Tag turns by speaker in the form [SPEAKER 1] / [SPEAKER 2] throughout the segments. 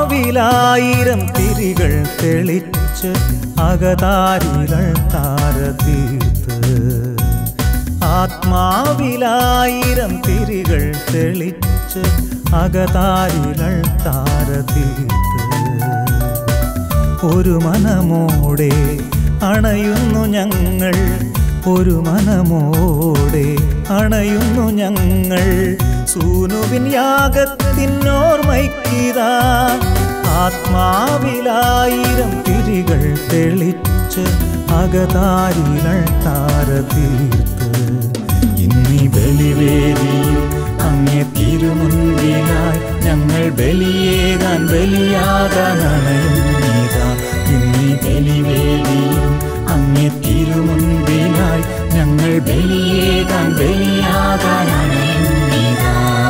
[SPEAKER 1] ആത്മാവിലായിരം തിരികൾ തെളിച്ച് അകതാരികൾ താരതീർത്ത് ആത്മാവിലായിരം തിരികൾ തെളിച്ച് അകതാരികൾ താരതീർത്ത് ഒരു മനമോടെ അണയുന്നു ഞങ്ങൾ ഒരു മനമോടെ അണയുന്നു ഞങ്ങൾ സൂനുവിൻ യാഗത്തിനോർമ്മയ്ക്കിതാ ആത്മാവിലായിരം തിരികൾ തെളിച്ച് അകതാരികൾ താരതീർത്ത് ഇന്നീ ബലിവേദിയിൽ അങ്ങേ തിരുമുൻപിലായി ഞങ്ങൾ ബലിയേകാൻ ബലിയാകാൻ അണയുന്നീതാ ഇന്നീ ബലിവേദിയിൽ അങ്ങേ തിരുമുൻപിലായി ഞങ്ങൾ ബലിയേകാൻ ബലിയാകാൻ അണയുന്നീതാ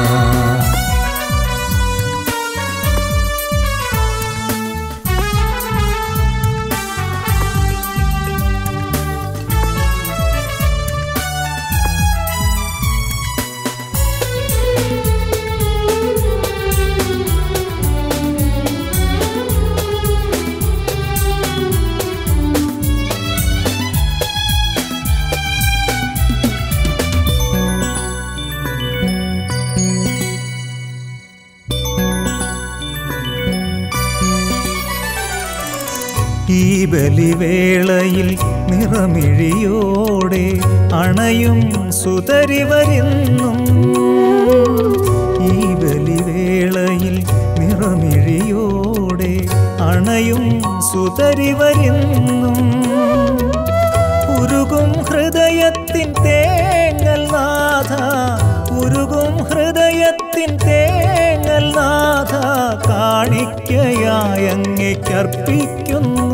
[SPEAKER 1] ഈ ബലിവേളയിൽ നിറമിഴിയോടെ അണയും സുതരി വരുന്നും ഈ ബലിവേളയിൽ നിറമിഴിയോടെ അണയും സുതരി വരുന്നും ഉരുകും ഹൃദയത്തിൻ തേങ്ങൽ നാഥ ഉരുകും ഹൃദയത്തിൻ തേങ്ങൽ നാഥ കാണിക്കയായി അങ്ങേക്കർപ്പിക്കുന്നു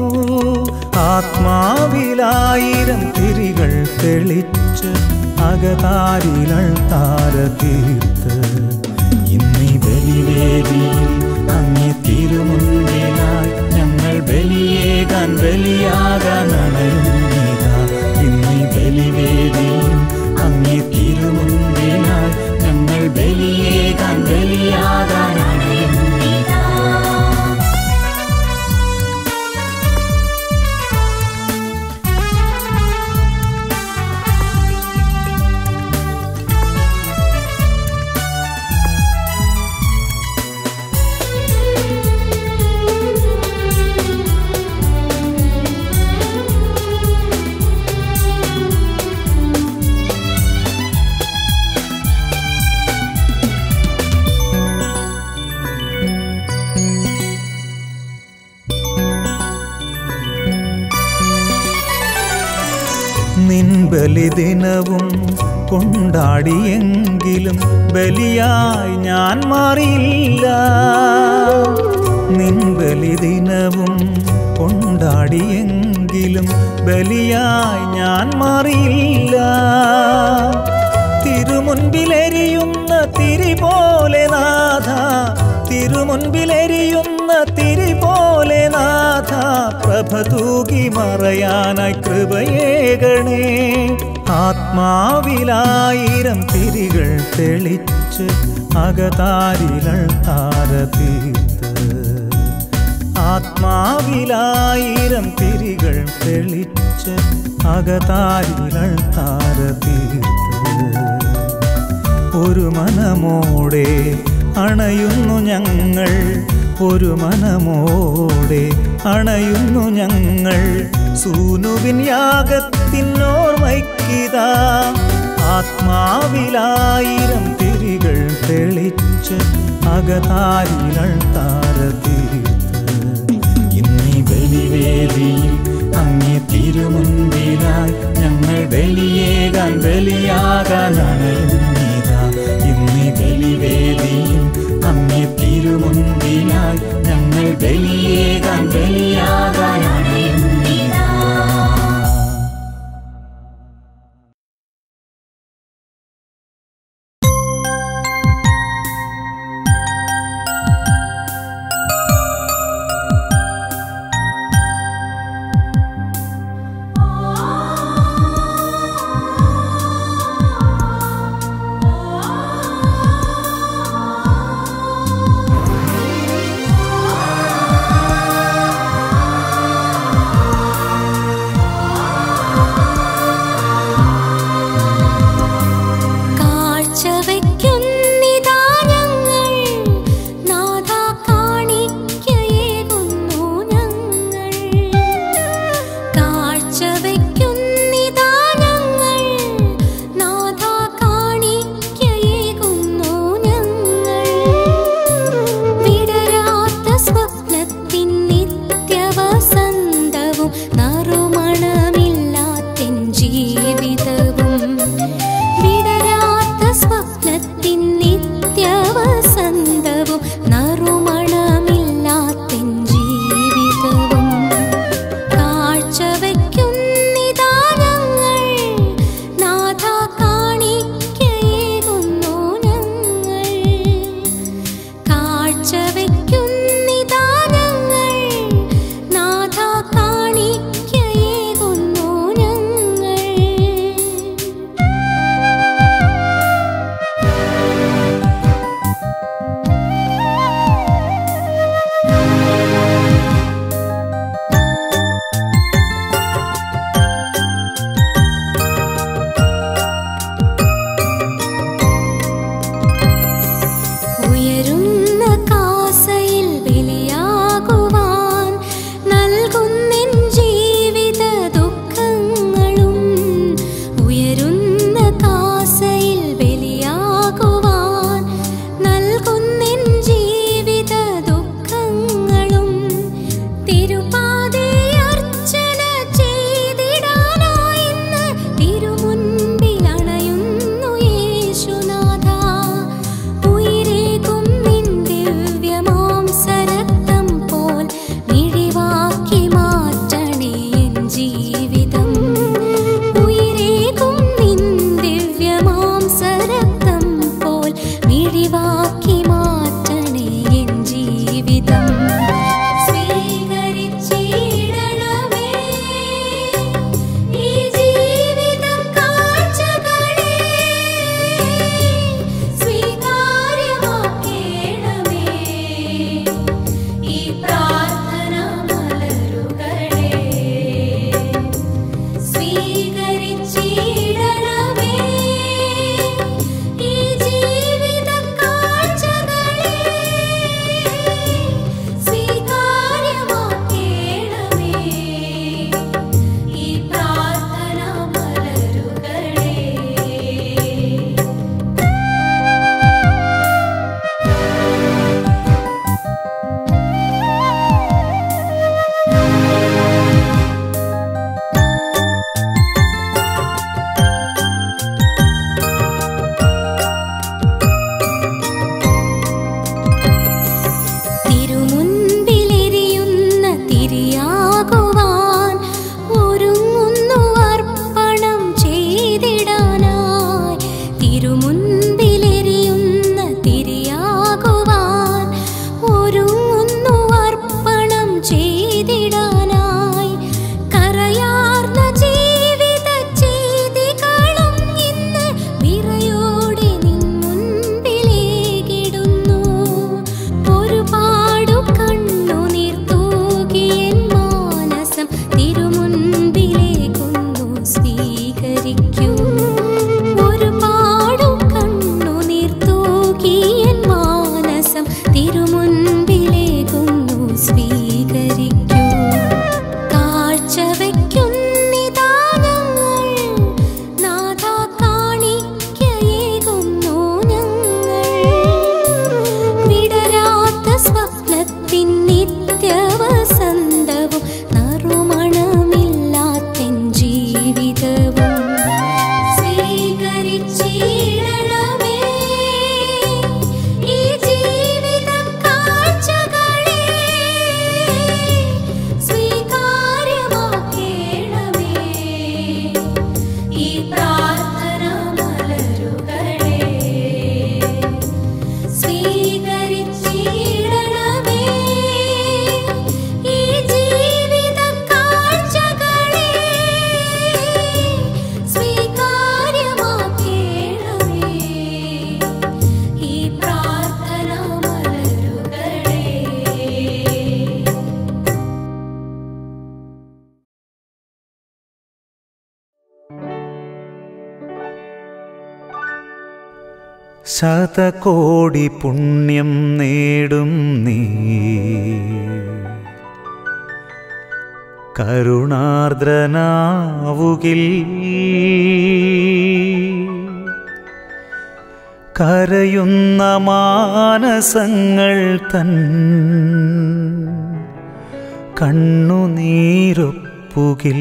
[SPEAKER 1] ആത്മാവിലായിരം തിരികൾ തെളിച്ച് അകതാരികൾ താരതീർത്ത് ഇന്നീ ബലിവേദിയിൽ അങ്ങേ തിരുമുൻപിലായി ഞങ്ങൾ ബലിയേകാൻ ബലിയാകാൻ അണയുന്നീതാ ഇന്നീ ബലിവേദിയിൽ അങ്ങേ തിരുമുൻപിലായി ഞങ്ങൾ ബലിയേകാൻ ബലിയാകാൻ അണയുന്നീതാ നിൻ ബലിദിനവും കൊണ്ടാടിയെങ്കിലും ബലിയായി ഞാൻ മാറിയില്ല നിൻ ബലിദിനവും കൊണ്ടാടിയെങ്കിലും ബലിയായി ഞാൻ മാറിയില്ല തിരുമുൻപിലെരിയുന്ന തിരി പോലെ നാഥ തിരുമുൻപിലെരിയുന്ന തിരി പോലെ നാഥ പ്രഭ തൂകി മറയാനായി കൃപയേകണേ ആത്മാവിലായിരം തിരികൾ തെളിച്ച് അകതാരികൾ താരതീർത്ത് ആത്മാവിലായിരം തിരികൾ തെളിച്ച് അകതാരികൾ താരതീർത്ത് ഒരു മനമോടെ അണയുന്നു ഞങ്ങൾ ഒരു മനമോടെ അണയുന്നു ഞങ്ങൾ സൂനുവിൻ യാഗത്തിനോർമ്മയ്ക്കിതാ ആത്മാവിലായിരം തിരികൾ തെളിച്ച് അകതാരികൾ താരതീർത്ത് ഇന്നീ ബലിവേദിയിൽ അങ്ങേ തിരുമുൻപിലായി ഞങ്ങൾ ബലിയേകാൻ ബലിയാകാൻ അണയുന്നീതാ ഇന്നീ ബലിവേദിയിൽ അങ്ങേ തിരുമുൻപിലായി ഞങ്ങൾ ബലിയേകാൻ ബലിയാകാൻ അണയുന്നീതാ
[SPEAKER 2] ആ
[SPEAKER 1] ശതകോടി പുണ്യം നേടും നീ കരുണാർദ്രനാവുകിൽ കരയുന്ന മാനസങ്ങൾ തൻ കണ്ണുനീരൊപ്പുകിൽ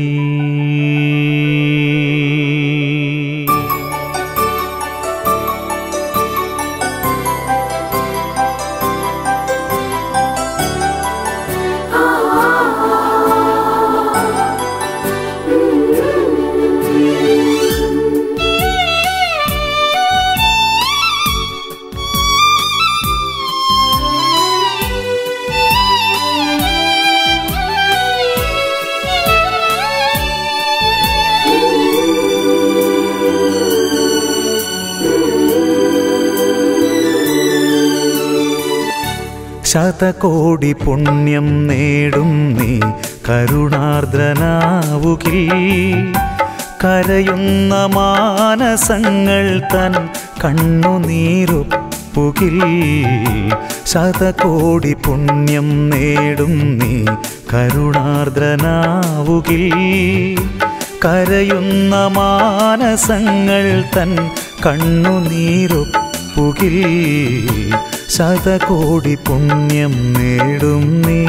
[SPEAKER 1] ശതകോടി പുണ്യം നേടും നീ കരുണാർദ്രനാവുകിൽ കരയുന്ന മാനസങ്ങൾ തൻ കണ്ണുനീരൊപ്പുകിൽ ശതകോടി പുണ്യം നേടും നീ കരുണാർദ്രനാവുകിൽ കരയുന്ന മാനസങ്ങൾ തൻ കണ്ണുനീരൊപ്പുകിൽ ശതകോടി പുണ്യം നേടും നീ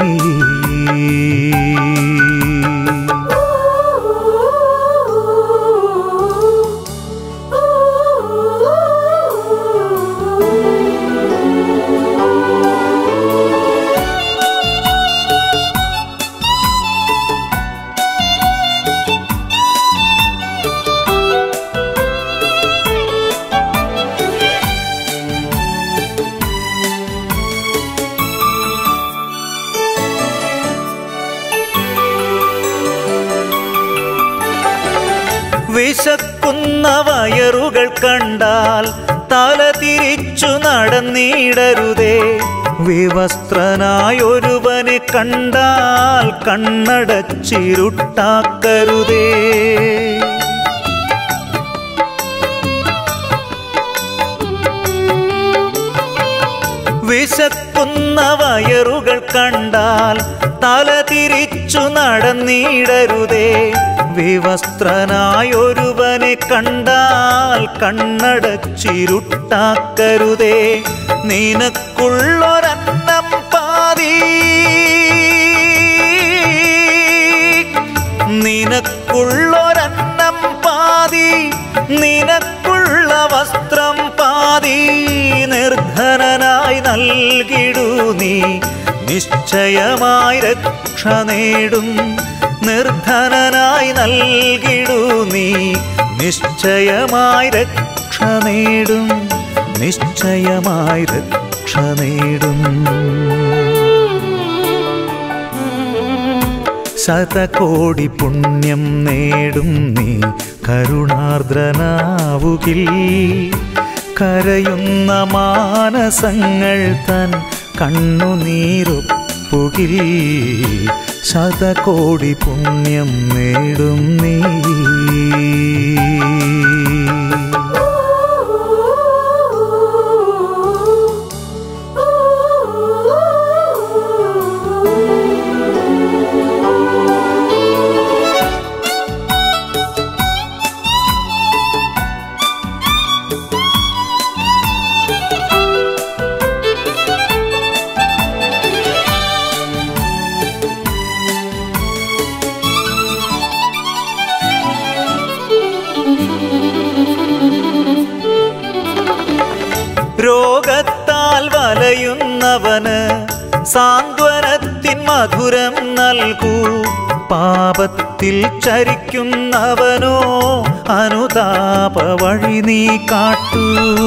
[SPEAKER 1] വിശക്കുന്ന വയറുകൾ കണ്ടാൽ തല തിരിച്ചു നടന്നിടരുതേ വിവസ്ത്രനായൊരുവനെ കണ്ടാൽ കണ്ണടച്ചിരുട്ടാക്കരുതേ വിശക്കുന്ന വയറുകൾ കണ്ടാൽ തല തിരിച്ചു നടന്നിടരുതേ വിവസ്ത്രനായൊരുവനെ കണ്ടാൽ കണ്ണടച്ചിരുട്ടാക്കരുതേ നിനക്കുള്ളൊരന്നം പാതി നിനക്കുള്ളൊരന്നം പാതി നിനക്കുള്ള വസ്ത്രം പാതി നിർധനനായി നൽകിടൂ നീ നിശ്ചയമായി രക്ഷ നേടും നിർധനനായി നൽകിടൂ നീ നിശ്ചയമായി രക്ഷ നേടും നിശ്ചയമായി രക്ഷ നേടും ശതകോടി പുണ്യം നേടും നീ കരുണാർദ്രനാവുകിൽ കരയുന്ന മാനസങ്ങൾ തൻ കണ്ണുനീരൊപ്പുകിൽ ശതകോടി പുണ്യം നേടും നീ രോഗത്താൽ വലയുന്നവന് സാന്ത്വനത്തിൻ മധുരം നൽകൂ പാപത്തിൽ ചരിക്കുന്നവനോ അനുതാപ വഴി നീ കാട്ടൂ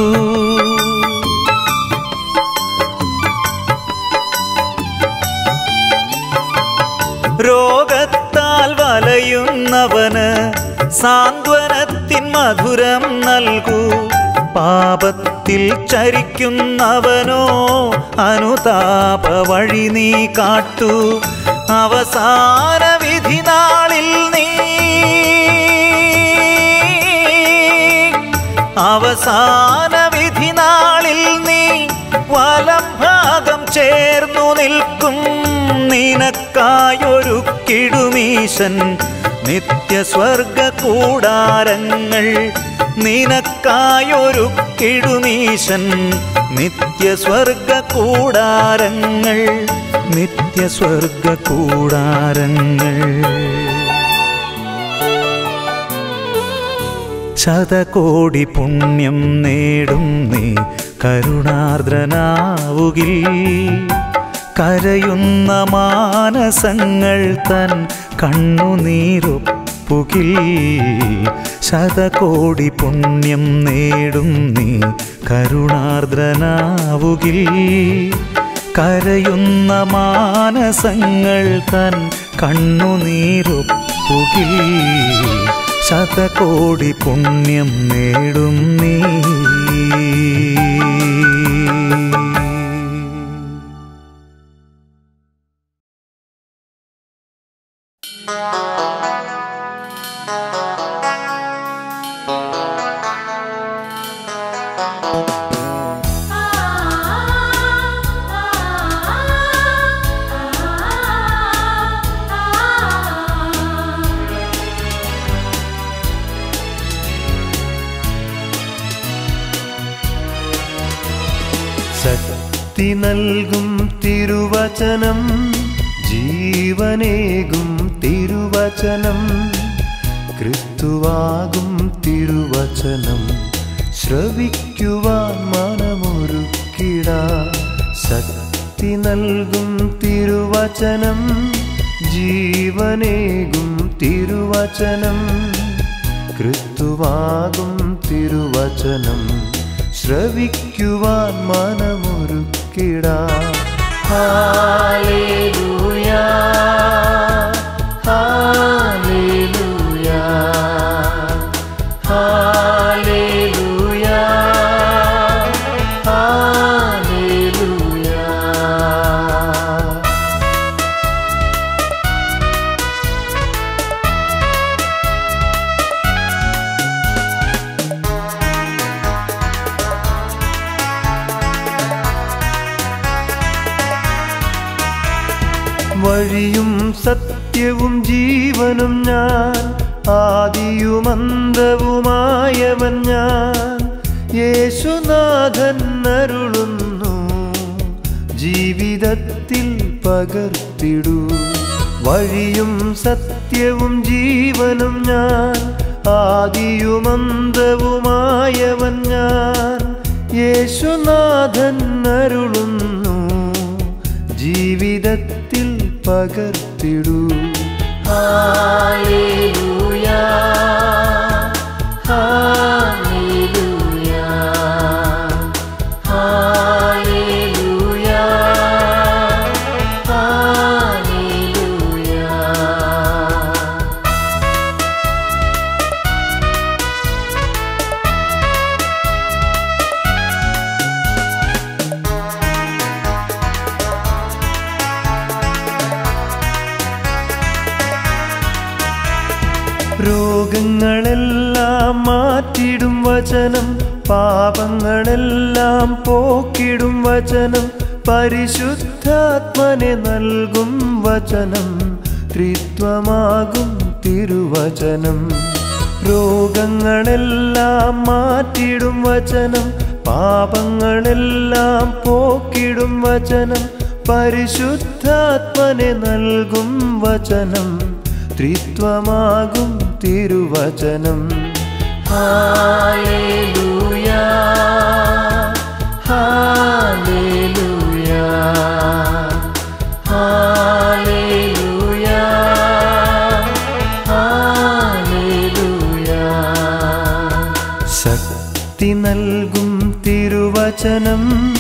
[SPEAKER 1] രോഗത്താൽ വലയുന്നവന് സാന്ത്വനത്തിൻ മധുരം നൽകൂ പാപത്തിൽ ചരിക്കുന്നവനോ അനുതാപ വഴി നീ കാട്ടൂ അവസാന വിധി നാളിൽ നീ അവസാന വിധി വിധി നാളിൽ നീ വലം ഭാഗം ചേർന്നു നിൽക്കും നിനക്കായൊരു കിടുമീശൻ നിത്യസ്വർഗ കൂടാരങ്ങൾ നിനക്കായൊരു കിടുമീശൻ നിത്യസ്വർഗ കൂടാരങ്ങൾ നിത്യസ്വർഗ കൂടാരങ്ങൾ ശതകോടി പുണ്യം നേടും നീ കരുണാർദ്രനാവുകിൽ കരയുന്ന മാനസങ്ങൾ തൻ കണ്ണുനീരൊപ്പുകിൽ ശതകോടി പുണ്യം നേടും നീ കരുണാർദ്രനാവുകിൽ കരയുന്ന മാനസങ്ങൾ തൻ കണ്ണുനീരൊപ്പുകിൽ ശതകോടി പുണ്യം നേടും നീ
[SPEAKER 2] ശക്തി നൽകും തിരുവചനം ജീവനേകും തിരുവചനം ക്രിസ്തുവാകും തിരുവചനം ശ്രവിക്കുവാൻ മനമൊരുക്കിട ശക്തി നൽകും തിരുവചനം ജീവനേകും തിരുവചനം ക്രിസ്തുവാകും തിരുവചനം ശ്രവിക്കുവാൻ മനമൊരുക്കിട ഹാലേലൂയാ ഹാലേലൂയാ ഹാലേലൂയാ ഹാലേലൂയാ വഴിയും സത്യവും ജീവനും ഞാൻ ആദിയുമന്തവുമായവൻ ഞാൻ യേശുനാഥൻ അരുളുന്നു ജീവിതത്തിൽ പകർത്തിടൂ വഴിയും സത്യവും ജീവനും ഞാൻ ആദിയുമന്തവുമായവൻ ഞാൻ യേശുനാഥൻ അരുളുന്നു ജീവിതത്തിൽ പകർത്തിടൂ ഹാലേലൂയാ ഹാലേലൂയാ ഹാലേലൂയാ ഹാലേലൂയാ രോഗങ്ങളെല്ലാം മാറ്റിടും വചനം പാപങ്ങളെല്ലാം പോക്കിടും വചനം പരിശുദ്ധാത്മനെ നൽകും വചനം ത്രിത്വമാകും തിരുവചനം രോഗങ്ങളെല്ലാം മാറ്റിടും വചനം പാപങ്ങളെല്ലാം പോക്കിടും വചനം പരിശുദ്ധാത്മനെ നൽകും വചനം ത്രിത്വമാകും തിരുവചനം ഹാലേലൂയാ ഹാലേലൂയാ ഹാലേലൂയാ ഹാലേലൂയാ ശക്തി നൽകും തിരുവചനം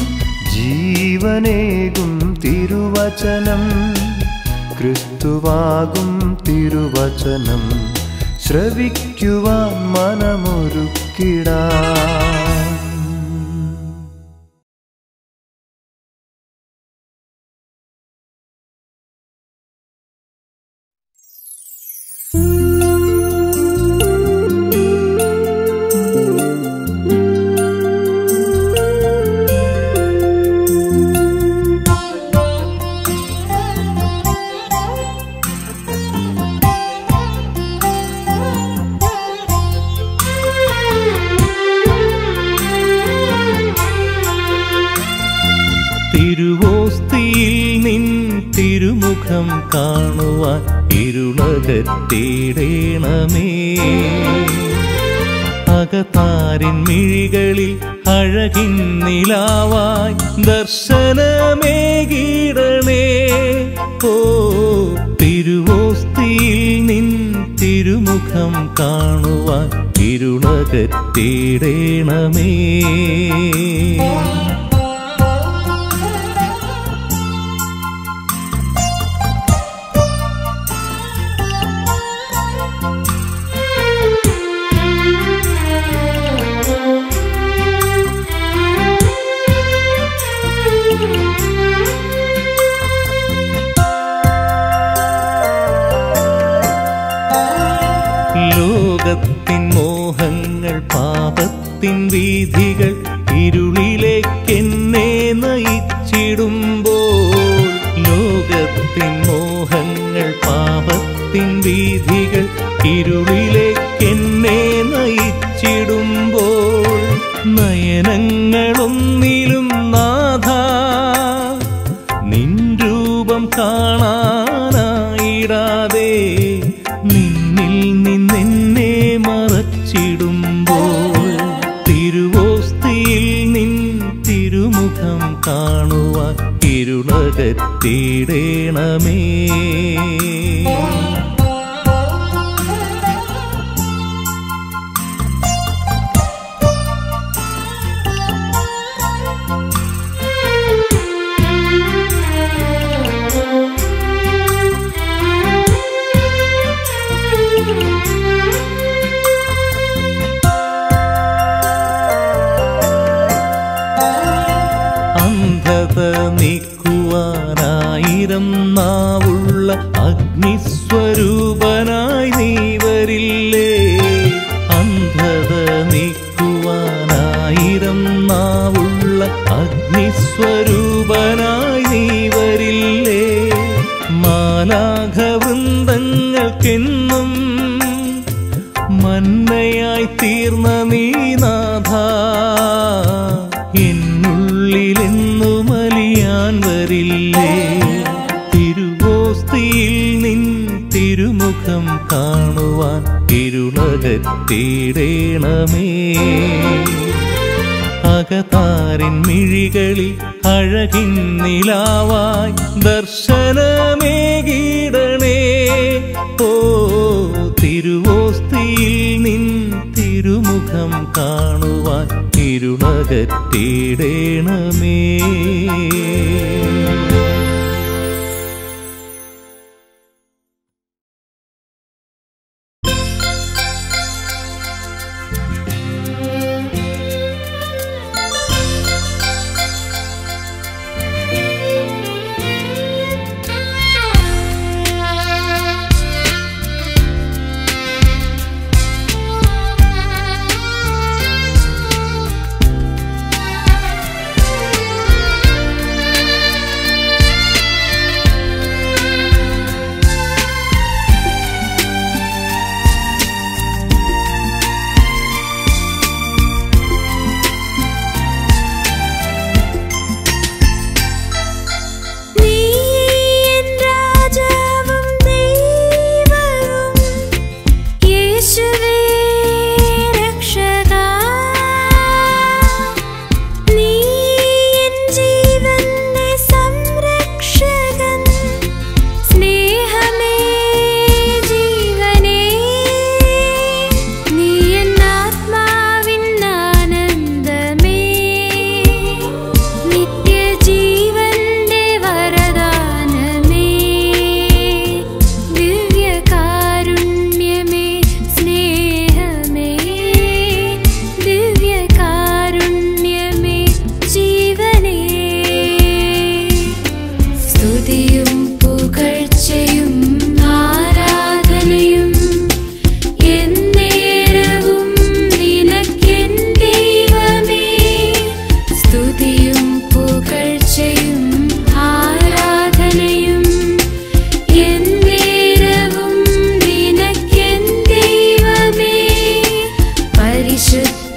[SPEAKER 2] ജീവനേകും തിരുവചനം ക്രിസ്തുവാകും തിരുവചനം ശ്രവിക്കുവാൻ മനമൊരുക്കിടാ
[SPEAKER 3] Thank you. തിരുമുഖം കാണുവാൻ ഇരുളകറ്റിടേണമേ അകത്താരിൻ മിഴികളിൽ അഴകിൻ നിലാവായി ദർശനമേകിടണേ ഓ തിരുവോസ്തിയിൽ നിൻ തിരുമുഖം കാണുവാൻ ഇരുളകറ്റിടേണമേ ലോകത്തിൻ മോഹങ്ങൾ പാപത്തിൻ വീഥികൾ ഇരുളിലേക്കെന്നെ നയിച്ചിടുമ്പോൾ ലോകത്തിൻ മോഹങ്ങൾ പാപത്തിൻ വീഥികൾ ഇരുളിലേക്കെന്നെ നയിച്ചിടുമ്പോൾ നയനങ്ങളൊന്നിലും നാഥ നിൻ രൂപം കാണാനായിടാതെ നിന്നിൽ നിന്നെന്നെ മറച്ചിടുമ്പോൾ തിരുവോസ്തിയിൽ നിൻ തിരുമുഖം കാണുവാൻ ഇരുളകത്തിടേണമേ അന്ധത നീക്കുവാനായിരം നാവുള്ള അഗ്നിസ്വരൂപനായി നീ വരില്ലേ അന്ധത നീക്കുവാനായിരം നാവുള്ള അഗ്നിസ്വരൂപനായി നീ വരില്ലേ മാലാഘവൃന്ദങ്ങൾക്കെന്നും മന്നയായി തീർന്ന നീ നാഥ എന്നുള്ളിലെന്നു മലിയാൻ വരില്ലേ തിരുവോസ്തിയിൽ നിൻ തിരുമുഖം കാണുവാൻ ഇരുളകത്തിടേണമേ അകതാരിൻ മിഴികളിൽ അഴകിൻ നിലാവായി ദർശനമേകിടണേ ഓ തിരുവോസ്തിയിൽ നിൻ തിരുമുഖം കാണുവാൻ ഇരുളകറ്റിടേണമേ
[SPEAKER 4] നീ എൻ രാജാവും ദൈവവും യേശുവേ രക്ഷകാ നീ എൻ ജീവന്റെ സംരക്ഷകൻ സ്നേഹമേ ജീവനേ നീ എൻ ആത്മാവിൻ ആനന്ദമേ നിത്യജീവന്റെ വരദാനമേ ദിവ്യകാരുണ്യമേ സ്നേഹമേ ദിവ്യകാരുണ്യമേ ജീവനേ സ്തുതിയും പുകഴ്ചയും ആരാധനയും എന്നേരവും നിനക്കെൻ ദൈവമേ സ്തുതിയും പുകഴ്ചയും ആരാധനയും എന്നേരവും നിനക്കെൻ ദൈവമേ പരിശുദ്ധ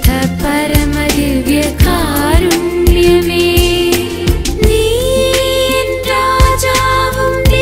[SPEAKER 4] പരമദിവ്യകാരുണ്യമേ നീ എൻ രാജാവും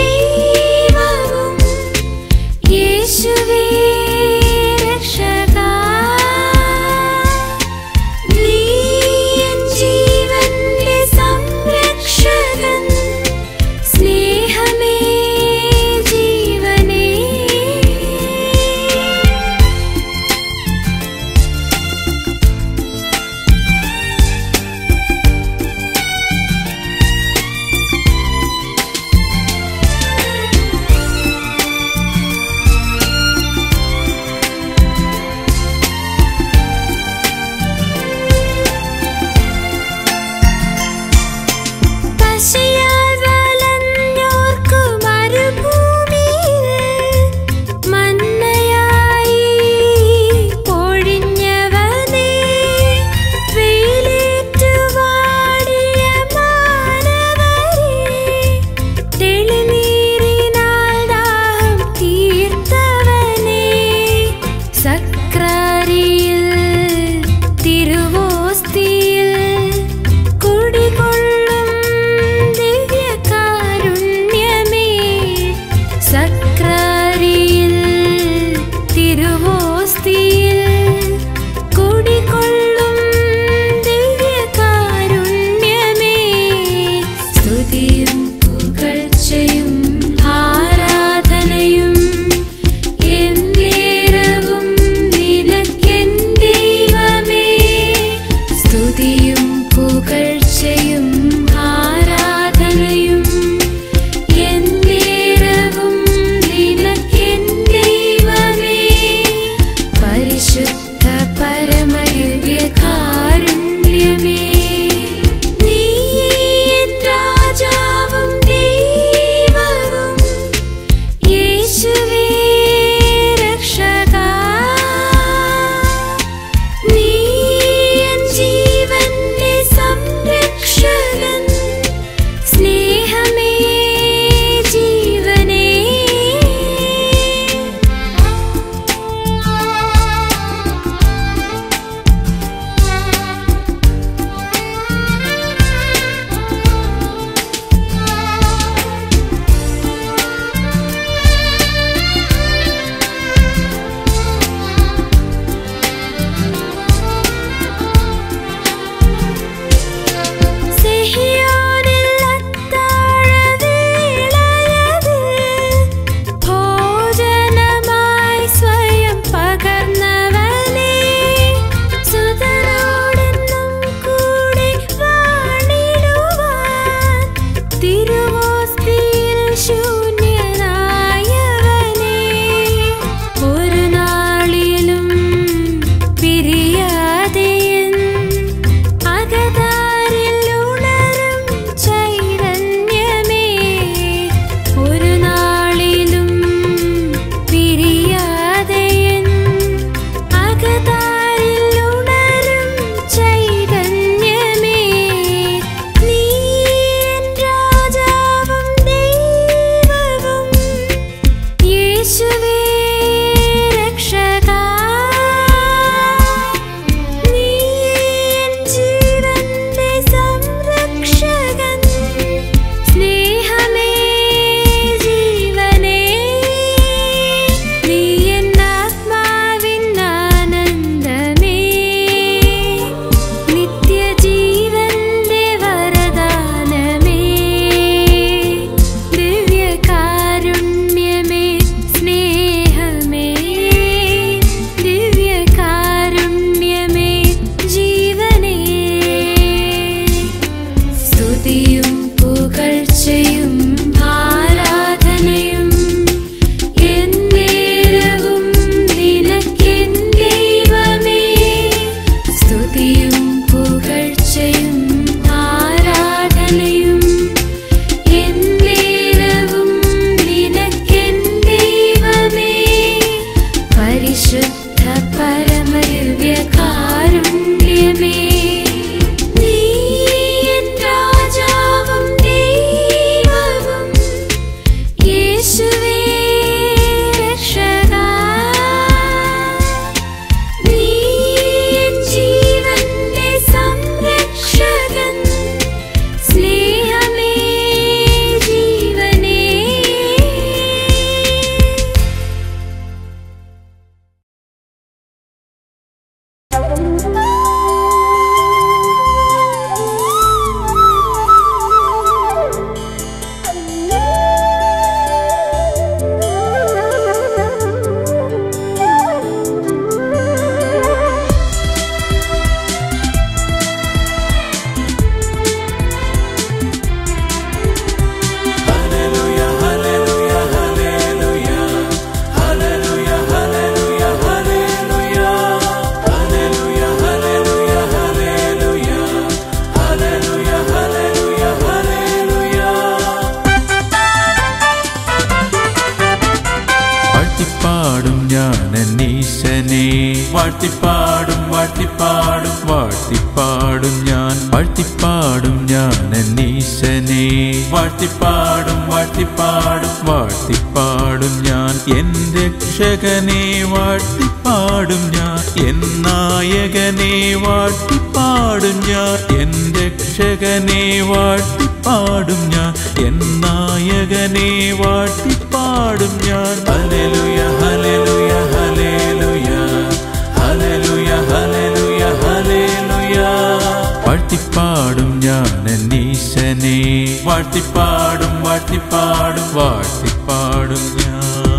[SPEAKER 3] വാഴ്ത്തിപ്പാടും വാഴ്ത്തിപ്പാടും വാഴ്ത്തിപ്പാടും ഞാൻ വാഴ്ത്തിപ്പാടും ഞാൻ എന്നീശനെ വാഴ്ത്തിപ്പാടും വാഴ്ത്തിപ്പാടും വാഴ്ത്തിപ്പാടും ഞാൻ എൻ രക്ഷകനെ വാഴ്ത്തിപ്പാടും ഞാൻ എൻ നായകനെ വാഴ്ത്തിപ്പാടും ഞാൻ എൻ രക്ഷകനെ വാഴ്ത്തിപ്പാടും ഞാൻ എൻ നായകനെ വാഴ്ത്തിപ്പാടും ഞാൻ ഹല്ലേലൂയ ഹല്ലേലൂയ ഹല്ലേലൂയ ഹല്ലേലൂയ ഹല്ലേലൂയ ഹല്ലേലൂയ വാഴ്ത്തിപ്പാടും ഞാൻ എന്നീശനെ വാഴ്ത്തിപ്പാടും വാഴ്ത്തിപ്പാടും വാഴ്ത്തിപ്പാടും ഞാൻ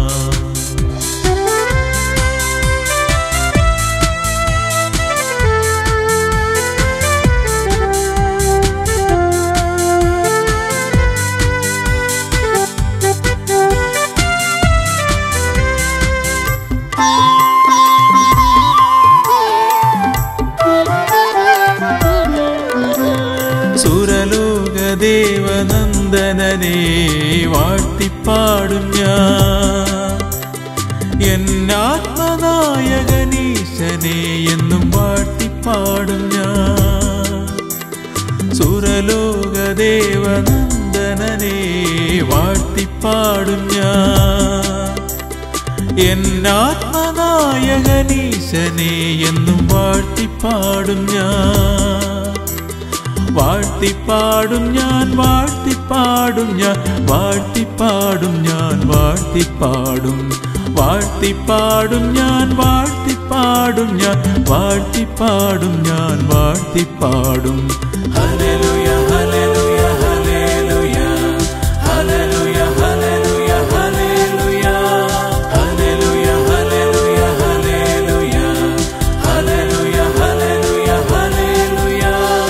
[SPEAKER 3] സുരലോകദേവനന്ദനനെ വാഴ്ത്തിപ്പാടും ഞാൻ എന്നാത്മനായകനീശനെ എന്നും വാഴ്ത്തിപ്പാടും ഞാൻ സുരലോകദേവനന്ദനനെ വാഴ്ത്തിപ്പാടും ഞാൻ എന്നാത്മനായകനീശനെ എന്നും വാഴ്ത്തിപ്പാടും ഞാൻ വാഴ്ത്തിപ്പാടും ഞാൻ വാഴ്ത്തിപ്പാടും ഞാൻ വാഴ്ത്തിപ്പാടും ഞാൻ വാഴ്ത്തിപ്പാടും വാഴ്ത്തിപ്പാടും ഞാൻ വാഴ്ത്തിപ്പാടും ഞാൻ വാഴ്ത്തിപ്പാടും ഞാൻ വാഴ്ത്തിപ്പാടും ഹല്ലേലൂയ ഹല്ലേലൂയ ഹല്ലേലൂയ ഹല്ലേലൂയ ഹല്ലേലൂയ ഹല്ലേലൂയ ഹല്ലേലൂയ ഹല്ലേലൂയ ഹല്ലേലൂയ ഹല്ലേലൂയ ഹല്ലേലൂയ ഹല്ലേലൂയ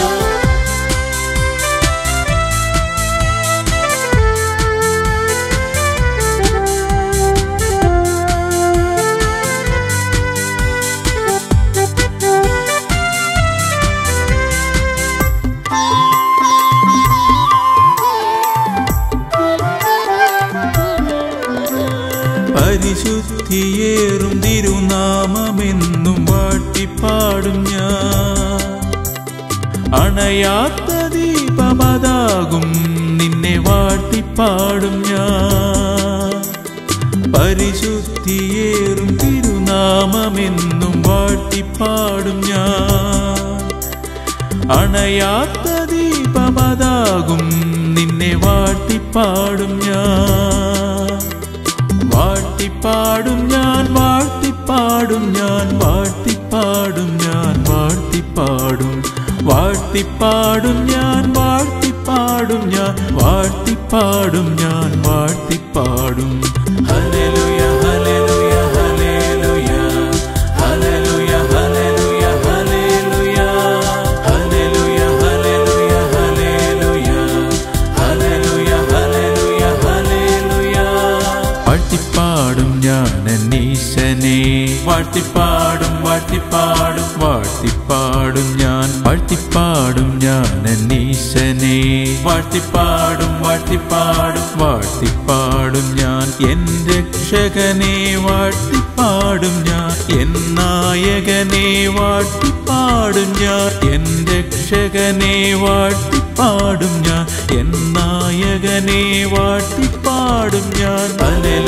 [SPEAKER 3] പരിശുദ്ധിയേറും തിരുനാമമെന്നും വാഴ്ത്തിപ്പാടും ഞാൻ അണയാത്ത ദീപമതാകും നിന്നെ വാഴ്ത്തിപ്പാടും ഞാൻ പരിശുദ്ധിയേറും തിരുനാമമെന്നും വാഴ്ത്തിപ്പാടും ഞാൻ അണയാത്ത ദീപമതാകും നിന്നെ വാഴ്ത്തിപ്പാടും ഞാൻ വാഴ്ത്തിപ്പാടും ഞാൻ വാഴ്ത്തിപ്പാടും ഞാൻ വാഴ്ത്തിപ്പാടും ഞാൻ വാഴ്ത്തിപ്പാടും വാഴ്ത്തിപ്പാടും ഞാൻ വാഴ്ത്തിപ്പാടും ഞാൻ വാഴ്ത്തിപ്പാടും ഞാൻ വാഴ്ത്തിപ്പാടും ഹല്ലേലൂയ ഹല്ലേലൂയ ഹല്ലേലൂയ ഹല്ലേലൂയ ഹല്ലേലൂയ ഹല്ലേലൂയ ഹല്ലേലൂയ ഹല്ലേലൂയ ഹല്ലേലൂയ ഹല്ലേലൂയ ഹല്ലേലൂയ ഹല്ലേലൂയ വാഴ്ത്തിപ്പാടും ഞാൻ എന്നീശനെ വാഴ്ത്തിപ്പാടും വാഴ്ത്തിപ്പാടും വാഴ്ത്തിപ്പാടും ഞാൻ വാഴ്ത്തിപ്പാടും ഞാൻ എന്നീശനെ വാഴ്ത്തിപ്പാടും വാഴ്ത്തിപ്പാടും വാഴ്ത്തിപ്പാടും ഞാൻ എൻ രക്ഷകനെ വാഴ്ത്തിപ്പാടും ഞാൻ എൻ നായകനെ വാഴ്ത്തിപ്പാടും ഞാൻ എൻ രക്ഷകനെ വാഴ്ത്തിപ്പാടും ഞാൻ എൻ നായകനെ വാഴ്ത്തിപ്പാടും ഞാൻ ഹല്ലേലൂയ